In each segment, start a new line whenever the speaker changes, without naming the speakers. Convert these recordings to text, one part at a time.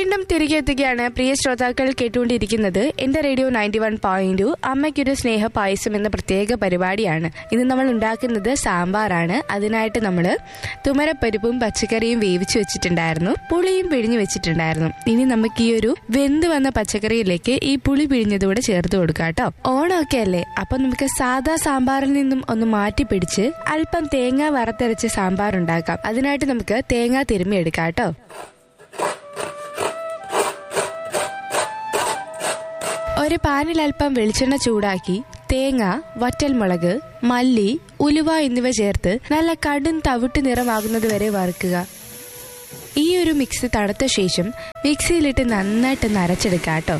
വീണ്ടും തിരികെ എത്തുകയാണ് പ്രിയ ശ്രോതാക്കൾ കേട്ടുകൊണ്ടിരിക്കുന്നത് എന്റെ റേഡിയോ നയൻറ്റി വൺ പോയിന്റ് അമ്മയ്ക്കൊരു സ്നേഹ പായസം എന്ന പ്രത്യേക പരിപാടിയാണ് ഇന്ന് നമ്മൾ ഉണ്ടാക്കുന്നത് സാമ്പാറാണ് അതിനായിട്ട് നമ്മൾ തുമരപ്പരിപ്പും പച്ചക്കറിയും വേവിച്ചു വെച്ചിട്ടുണ്ടായിരുന്നു പുളിയും പിഴിഞ്ഞു വെച്ചിട്ടുണ്ടായിരുന്നു ഇനി നമുക്ക് ഈ ഒരു വെന്ത് വന്ന പച്ചക്കറിയിലേക്ക് ഈ പുളി പിഴിഞ്ഞതുകൂടെ ചേർത്ത് കൊടുക്കാം കേട്ടോ ഓണമൊക്കെ അല്ലേ അപ്പൊ നമുക്ക് സാദാ സാമ്പാറിൽ നിന്നും ഒന്ന് മാറ്റി പിടിച്ച് അല്പം തേങ്ങ വറുത്തരച്ച് സാമ്പാർ ഉണ്ടാക്കാം അതിനായിട്ട് നമുക്ക് തേങ്ങ തിരുമ്മി എടുക്കാം കേട്ടോ ഒരു പാനിൽ അല്പം വെളിച്ചെണ്ണ ചൂടാക്കി തേങ്ങ വറ്റൽമുളക് മല്ലി ഉലുവ എന്നിവ ചേർത്ത് നല്ല കടും തവിട്ട് നിറമാകുന്നത് വരെ വറുക്കുക ഈ ഒരു മിക്സ് തണുത്ത ശേഷം മിക്സിയിലിട്ട് നന്നായിട്ട് നരച്ചെടുക്കാം കേട്ടോ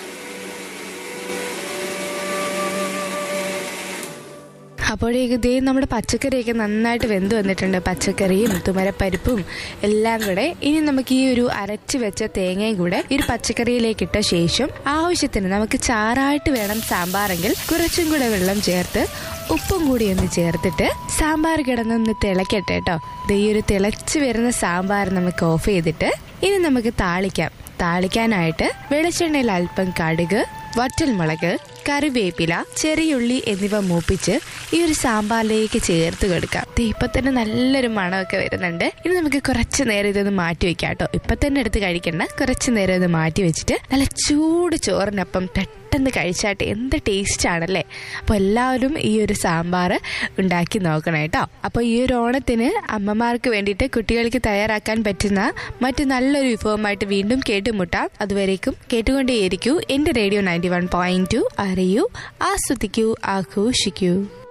അപ്പോഴേക്ക് ദേ നമ്മുടെ പച്ചക്കറിയൊക്കെ നന്നായിട്ട് വെന്ത് വന്നിട്ടുണ്ട് പച്ചക്കറിയും തുമരപ്പരിപ്പും എല്ലാം കൂടെ ഇനി നമുക്ക് ഈ ഒരു അരച്ച് വെച്ച തേങ്ങയും കൂടെ ഈ ഒരു പച്ചക്കറിയിലേക്ക് ഇട്ട ശേഷം ആവശ്യത്തിന് നമുക്ക് ചാറായിട്ട് വേണം സാമ്പാറെങ്കിൽ കുറച്ചും കൂടെ വെള്ളം ചേർത്ത് ഉപ്പും കൂടി ഒന്ന് ചേർത്തിട്ട് സാമ്പാർ കിടന്നൊന്ന് തിളക്കട്ടെ കേട്ടോ ദേ ഈ ഒരു തിളച്ച് വരുന്ന സാമ്പാർ നമുക്ക് ഓഫ് ചെയ്തിട്ട് ഇനി നമുക്ക് താളിക്കാം താളിക്കാനായിട്ട് വെളിച്ചെണ്ണയിൽ അല്പം കടുക് വറ്റൽമുളക് കറിവേപ്പില ചെറിയുള്ളി എന്നിവ മൂപ്പിച്ച് ഈ ഒരു സാമ്പാറിലേക്ക് ചേർത്ത് കൊടുക്കാം ദേ ഇപ്പൊ തന്നെ നല്ലൊരു മണമൊക്കെ വരുന്നുണ്ട് ഇനി നമുക്ക് കുറച്ച് നേരം ഇതൊന്ന് മാറ്റി വെക്കാം കേട്ടോ ഇപ്പൊ തന്നെ എടുത്ത് കഴിക്കണ്ട കുറച്ച് നേരം ഇത് മാറ്റി വെച്ചിട്ട് നല്ല ചൂട് ചോറിനൊപ്പം പെട്ടെന്ന് കഴിച്ചാട്ട് എന്ത് ടേസ്റ്റ് ആണല്ലേ അപ്പോൾ എല്ലാവരും ഈ ഒരു സാമ്പാർ ഉണ്ടാക്കി നോക്കണം കേട്ടോ അപ്പോൾ ഈ ഒരു ഓണത്തിന് അമ്മമാർക്ക് വേണ്ടിയിട്ട് കുട്ടികൾക്ക് തയ്യാറാക്കാൻ പറ്റുന്ന മറ്റു നല്ലൊരു വിഭവമായിട്ട് വീണ്ടും കേട്ടുമുട്ടാം അതുവരേക്കും കേട്ടുകൊണ്ടേയിരിക്കൂ എൻ്റെ radio ninety one point two അറിയൂ ആസ്വദിക്കൂ ആഘോഷിക്കൂ